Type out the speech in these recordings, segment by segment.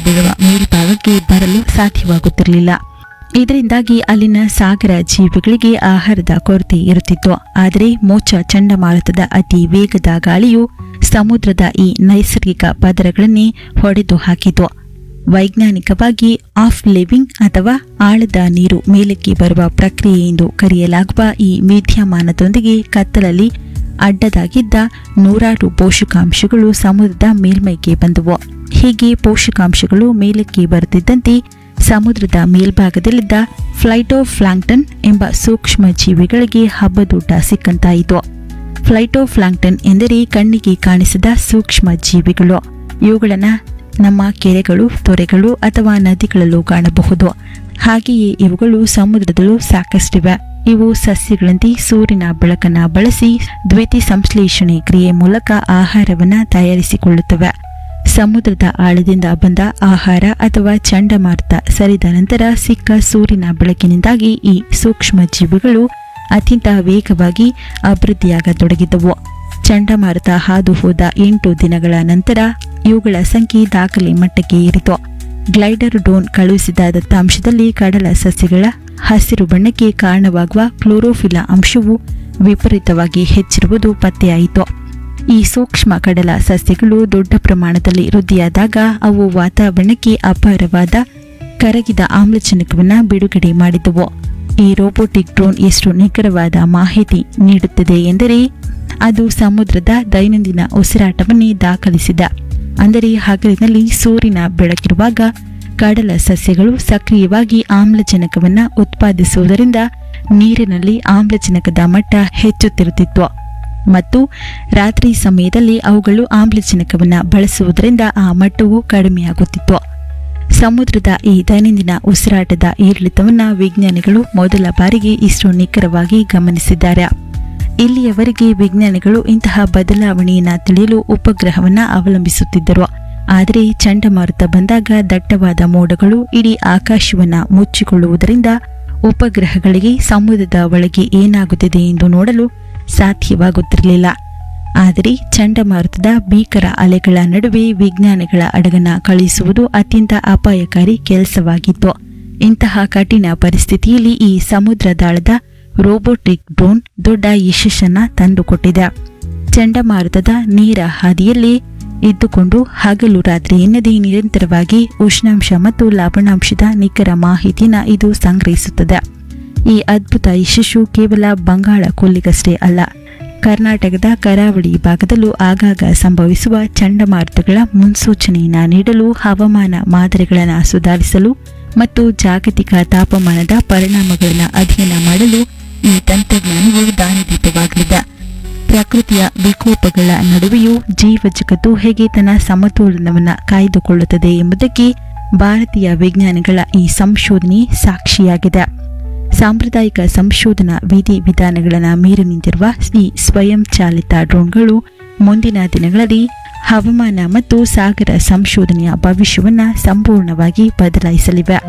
ಸಮುದ್ರದ ಮೇಲ್ಭಾಗಕ್ಕೆ ಬರಲು ಸಾಧ್ಯವಾಗುತ್ತಿರಲಿಲ್ಲ ಇದರಿಂದಾಗಿ ಅಲ್ಲಿನ ಸಾಗರ ಜೀವಿಗಳಿಗೆ ಆಹಾರದ ಕೊರತೆ ಇರುತ್ತಿತ್ತು ಆದರೆ ಮೋಚ ಚಂಡಮಾರುತದ ಅತಿ ವೇಗದ ಗಾಳಿಯು ಸಮುದ್ರದ ಈ ನೈಸರ್ಗಿಕ ಪದರಗಳನ್ನೇ ಹೊಡೆದು ಹಾಕಿತು ವೈಜ್ಞಾನಿಕವಾಗಿ ಆಫ್ ಲಿವಿಂಗ್ ಅಥವಾ ಆಳದ ನೀರು ಮೇಲಕ್ಕೆ ಬರುವ ಪ್ರಕ್ರಿಯೆ ಎಂದು ಕರೆಯಲಾಗುವ ಈ ವಿದ್ಯಮಾನದೊಂದಿಗೆ ಕತ್ತಲಲ್ಲಿ ಅಡ್ಡದಾಗಿದ್ದ ನೂರಾರು ಪೋಷಕಾಂಶಗಳು ಸಮುದ್ರದ ಮೇಲ್ಮೈಗೆ ಬಂದವು ಹೀಗೆ ಪೋಷಕಾಂಶಗಳು ಮೇಲಕ್ಕೆ ಬರುತ್ತಿದ್ದಂತೆ ಸಮುದ್ರದ ಮೇಲ್ಭಾಗದಲ್ಲಿದ್ದ ಫ್ಲೈಟೋಫ್ಲಾಂಕ್ಟನ್ ಎಂಬ ಸೂಕ್ಷ್ಮ ಜೀವಿಗಳಿಗೆ ಹಬ್ಬದೂಟ ಸಿಕ್ಕಂತಾಯಿತು ಫ್ಲೈಟೋಫ್ಲಾಂಕ್ಟನ್ ಎಂದರೆ ಕಣ್ಣಿಗೆ ಕಾಣಿಸದ ಸೂಕ್ಷ್ಮ ಜೀವಿಗಳು ಇವುಗಳನ್ನ ನಮ್ಮ ಕೆರೆಗಳು ತೊರೆಗಳು ಅಥವಾ ನದಿಗಳಲ್ಲೂ ಕಾಣಬಹುದು ಹಾಗೆಯೇ ಇವುಗಳು ಸಮುದ್ರದಲ್ಲೂ ಸಾಕಷ್ಟಿವೆ ಇವು ಸಸ್ಯಗಳಂತೆ ಸೂರ್ಯನ ಬೆಳಕನ್ನ ಬಳಸಿ ದ್ವಿತಿ ಸಂಶ್ಲೇಷಣೆ ಕ್ರಿಯೆ ಮೂಲಕ ಆಹಾರವನ್ನ ತಯಾರಿಸಿಕೊಳ್ಳುತ್ತವೆ ಸಮುದ್ರದ ಆಳದಿಂದ ಬಂದ ಆಹಾರ ಅಥವಾ ಚಂಡಮಾರುತ ಸರಿದ ನಂತರ ಸಿಕ್ಕ ಸೂರ್ಯನ ಬೆಳಕಿನಿಂದಾಗಿ ಈ ಸೂಕ್ಷ್ಮ ಜೀವಿಗಳು ಅತ್ಯಂತ ವೇಗವಾಗಿ ಅಭಿವೃದ್ಧಿಯಾಗತೊಡಗಿದ್ದವು ಚಂಡಮಾರುತ ಹಾದು ಹೋದ ಎಂಟು ದಿನಗಳ ನಂತರ ಇವುಗಳ ಸಂಖ್ಯೆ ದಾಖಲೆ ಮಟ್ಟಕ್ಕೆ ಏರಿತು ಗ್ಲೈಡರ್ ಡೋನ್ ಕಳುಹಿಸಿದ ದತ್ತಾಂಶದಲ್ಲಿ ಕಡಲ ಸಸ್ಯಗಳ ಹಸಿರು ಬಣ್ಣಕ್ಕೆ ಕಾರಣವಾಗುವ ಕ್ಲೋರೋಫಿಲ ಅಂಶವು ವಿಪರೀತವಾಗಿ ಹೆಚ್ಚಿರುವುದು ಪತ್ತೆಯಾಯಿತು ಈ ಸೂಕ್ಷ್ಮ ಕಡಲ ಸಸ್ಯಗಳು ದೊಡ್ಡ ಪ್ರಮಾಣದಲ್ಲಿ ವೃದ್ಧಿಯಾದಾಗ ಅವು ವಾತಾವರಣಕ್ಕೆ ಅಪಾರವಾದ ಕರಗಿದ ಆಮ್ಲಜನಕವನ್ನು ಬಿಡುಗಡೆ ಮಾಡಿದವು ಈ ರೋಬೋಟಿಕ್ ಡ್ರೋನ್ ಎಷ್ಟು ನಿಖರವಾದ ಮಾಹಿತಿ ನೀಡುತ್ತದೆ ಎಂದರೆ ಅದು ಸಮುದ್ರದ ದೈನಂದಿನ ಉಸಿರಾಟವನ್ನೇ ದಾಖಲಿಸಿದ ಅಂದರೆ ಹಗಲಿನಲ್ಲಿ ಸೂರ್ಯನ ಬೆಳಕಿರುವಾಗ ಕಡಲ ಸಸ್ಯಗಳು ಸಕ್ರಿಯವಾಗಿ ಆಮ್ಲಜನಕವನ್ನು ಉತ್ಪಾದಿಸುವುದರಿಂದ ನೀರಿನಲ್ಲಿ ಆಮ್ಲಜನಕದ ಮಟ್ಟ ಹೆಚ್ಚುತ್ತಿರುತ್ತಿತ್ತು ಮತ್ತು ರಾತ್ರಿ ಸಮಯದಲ್ಲಿ ಅವುಗಳು ಆಮ್ಲಜನಕವನ್ನು ಬಳಸುವುದರಿಂದ ಆ ಮಟ್ಟವು ಕಡಿಮೆಯಾಗುತ್ತಿತ್ತು ಸಮುದ್ರದ ಈ ದೈನಂದಿನ ಉಸಿರಾಟದ ಏರಿಳಿತವನ್ನು ವಿಜ್ಞಾನಿಗಳು ಮೊದಲ ಬಾರಿಗೆ ಇಷ್ಟು ನಿಖರವಾಗಿ ಗಮನಿಸಿದ್ದಾರೆ ಇಲ್ಲಿಯವರೆಗೆ ವಿಜ್ಞಾನಿಗಳು ಇಂತಹ ಬದಲಾವಣೆಯನ್ನ ತಿಳಿಯಲು ಉಪಗ್ರಹವನ್ನ ಅವಲಂಬಿಸುತ್ತಿದ್ದರು ಆದರೆ ಚಂಡಮಾರುತ ಬಂದಾಗ ದಟ್ಟವಾದ ಮೋಡಗಳು ಇಡೀ ಆಕಾಶವನ್ನ ಮುಚ್ಚಿಕೊಳ್ಳುವುದರಿಂದ ಉಪಗ್ರಹಗಳಿಗೆ ಸಮುದ್ರದ ಒಳಗೆ ಏನಾಗುತ್ತಿದೆ ಎಂದು ನೋಡಲು ಸಾಧ್ಯವಾಗುತ್ತಿರಲಿಲ್ಲ ಆದರೆ ಚಂಡಮಾರುತದ ಭೀಕರ ಅಲೆಗಳ ನಡುವೆ ವಿಜ್ಞಾನಿಗಳ ಹಡಗನ್ನ ಕಳುಹಿಸುವುದು ಅತ್ಯಂತ ಅಪಾಯಕಾರಿ ಕೆಲಸವಾಗಿತ್ತು ಇಂತಹ ಕಠಿಣ ಪರಿಸ್ಥಿತಿಯಲ್ಲಿ ಈ ಸಮುದ್ರ ದಾಳದ ರೋಬೋಟಿಕ್ ಡ್ರೋನ್ ದೊಡ್ಡ ಯಶಸ್ಸನ್ನ ತಂದುಕೊಟ್ಟಿದೆ ಚಂಡಮಾರುತದ ನೇರ ಹಾದಿಯಲ್ಲಿ ಇದ್ದುಕೊಂಡು ಹಗಲು ರಾತ್ರಿ ಎನ್ನದೇ ನಿರಂತರವಾಗಿ ಉಷ್ಣಾಂಶ ಮತ್ತು ಲವಣಾಂಶದ ನಿಖರ ಮಾಹಿತಿಯನ್ನು ಇದು ಸಂಗ್ರಹಿಸುತ್ತದೆ ಈ ಅದ್ಭುತ ಯಶಸ್ಸು ಕೇವಲ ಬಂಗಾಳ ಕೊಲ್ಲಿಗಷ್ಟೇ ಅಲ್ಲ ಕರ್ನಾಟಕದ ಕರಾವಳಿ ಭಾಗದಲ್ಲೂ ಆಗಾಗ ಸಂಭವಿಸುವ ಚಂಡಮಾರುತಗಳ ಮುನ್ಸೂಚನೆಯನ್ನ ನೀಡಲು ಹವಾಮಾನ ಮಾದರಿಗಳನ್ನು ಸುಧಾರಿಸಲು ಮತ್ತು ಜಾಗತಿಕ ತಾಪಮಾನದ ಪರಿಣಾಮಗಳನ್ನು ಅಧ್ಯಯನ ಮಾಡಲು ಈ ತಂತ್ರಜ್ಞಾನವು ದಾರಿದೀಪವಾಗಲಿದೆ ಪ್ರಕೃತಿಯ ವಿಕೋಪಗಳ ನಡುವೆಯೂ ಜೀವ ಜಗತ್ತು ಹೇಗೆ ತನ್ನ ಸಮತೋಲನವನ್ನು ಕಾಯ್ದುಕೊಳ್ಳುತ್ತದೆ ಎಂಬುದಕ್ಕೆ ಭಾರತೀಯ ವಿಜ್ಞಾನಿಗಳ ಈ ಸಂಶೋಧನೆ ಸಾಕ್ಷಿಯಾಗಿದೆ ಸಾಂಪ್ರದಾಯಿಕ ಸಂಶೋಧನಾ ವಿಧಿ ವಿಧಾನಗಳನ್ನು ಮೀರಿ ನಿಂತಿರುವ ಈ ಸ್ವಯಂ ಚಾಲಿತ ಡ್ರೋನ್ಗಳು ಮುಂದಿನ ದಿನಗಳಲ್ಲಿ ಹವಾಮಾನ ಮತ್ತು ಸಾಗರ ಸಂಶೋಧನೆಯ ಭವಿಷ್ಯವನ್ನು ಸಂಪೂರ್ಣವಾಗಿ ಬದಲಾಯಿಸಲಿವೆ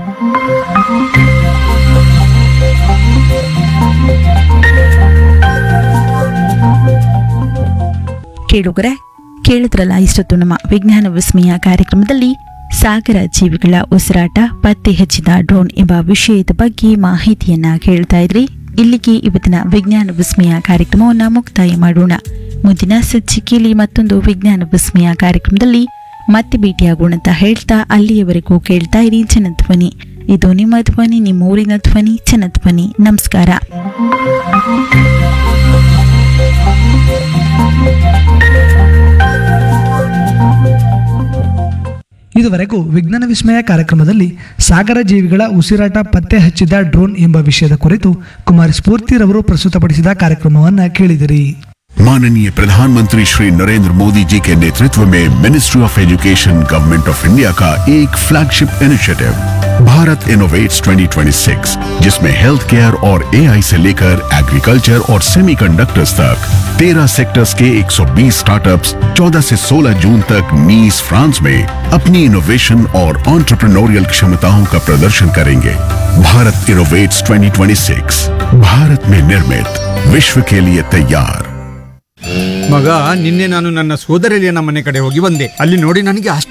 ಕೇಳುಗರೆ ಕೇಳಿದ್ರಲ್ಲ ಇಷ್ಟೊತ್ತು ನಮ್ಮ ವಿಜ್ಞಾನ ವಿಸ್ಮಯ ಕಾರ್ಯಕ್ರಮದಲ್ಲಿ ಸಾಗರ ಜೀವಿಗಳ ಉಸಿರಾಟ ಪತ್ತೆ ಹಚ್ಚಿದ ಡ್ರೋನ್ ಎಂಬ ವಿಷಯದ ಬಗ್ಗೆ ಮಾಹಿತಿಯನ್ನ ಕೇಳ್ತಾ ಇದ್ರಿ ಇಲ್ಲಿಗೆ ಇವತ್ತಿನ ವಿಜ್ಞಾನ ವಿಸ್ಮಯ ಕಾರ್ಯಕ್ರಮವನ್ನ ಮುಕ್ತಾಯ ಮಾಡೋಣ ಮುಂದಿನ ಸಂಚಿಕೆಯಲ್ಲಿ ಮತ್ತೊಂದು ವಿಜ್ಞಾನ ವಿಸ್ಮಯ ಕಾರ್ಯಕ್ರಮದಲ್ಲಿ ಮತ್ತೆ ಭೇಟಿಯಾಗೋಣ ಅಂತ ಹೇಳ್ತಾ ಅಲ್ಲಿಯವರೆಗೂ ಕೇಳ್ತಾ ಇರಿ ಜನಧ್ವನಿ ಇದು ನಿಮ್ಮ ಧ್ವನಿ ನಿಮ್ಮ ಊರಿನ ಧ್ವನಿ ಜನಧ್ವನಿ ನಮಸ್ಕಾರ ಇದುವರೆಗೂ ವಿಜ್ಞಾನ ವಿಸ್ಮಯ ಕಾರ್ಯಕ್ರಮದಲ್ಲಿ ಸಾಗರ ಜೀವಿಗಳ ಉಸಿರಾಟ ಪತ್ತೆ ಹಚ್ಚಿದ ಡ್ರೋನ್ ಎಂಬ ವಿಷಯದ ಕುರಿತು ಕುಮಾರ್ ಸ್ಫೂರ್ತಿರವರು ಪ್ರಸ್ತುತಪಡಿಸಿದ ಕಾರ್ಯಕ್ರಮವನ್ನು ಕೇಳಿದಿರಿ माननीय प्रधानमंत्री श्री नरेंद्र मोदी जी के नेतृत्व में ministry of education government of India का एक फ्लैगशिप इनिशिएटिव भारत इनोवेट्स 2026 जिसमें हेल्थ केयर और एआई से लेकर एग्रीकल्चर और सेमीकंडक्टर्स तक 13 सेक्टर्स के 120 स्टार्टअप्स 14 से 16 जून तक नीस फ्रांस में अपनी इनोवेशन और ऑन्टरप्रनोरियल क्षमताओं का प्रदर्शन करेंगे भारत इनोवेट्स 2026 भारत में निर्मित विश्व के लिए तैयार ಮಗ ನಿನ್ನೆ ನಾನು ನನ್ನ ಸೋದರಳಿಯನ ಮನೆ ಕಡೆ ಹೋಗಿ ಬಂದೆ ಅಲ್ಲಿ ನೋಡಿ ನನಗೆ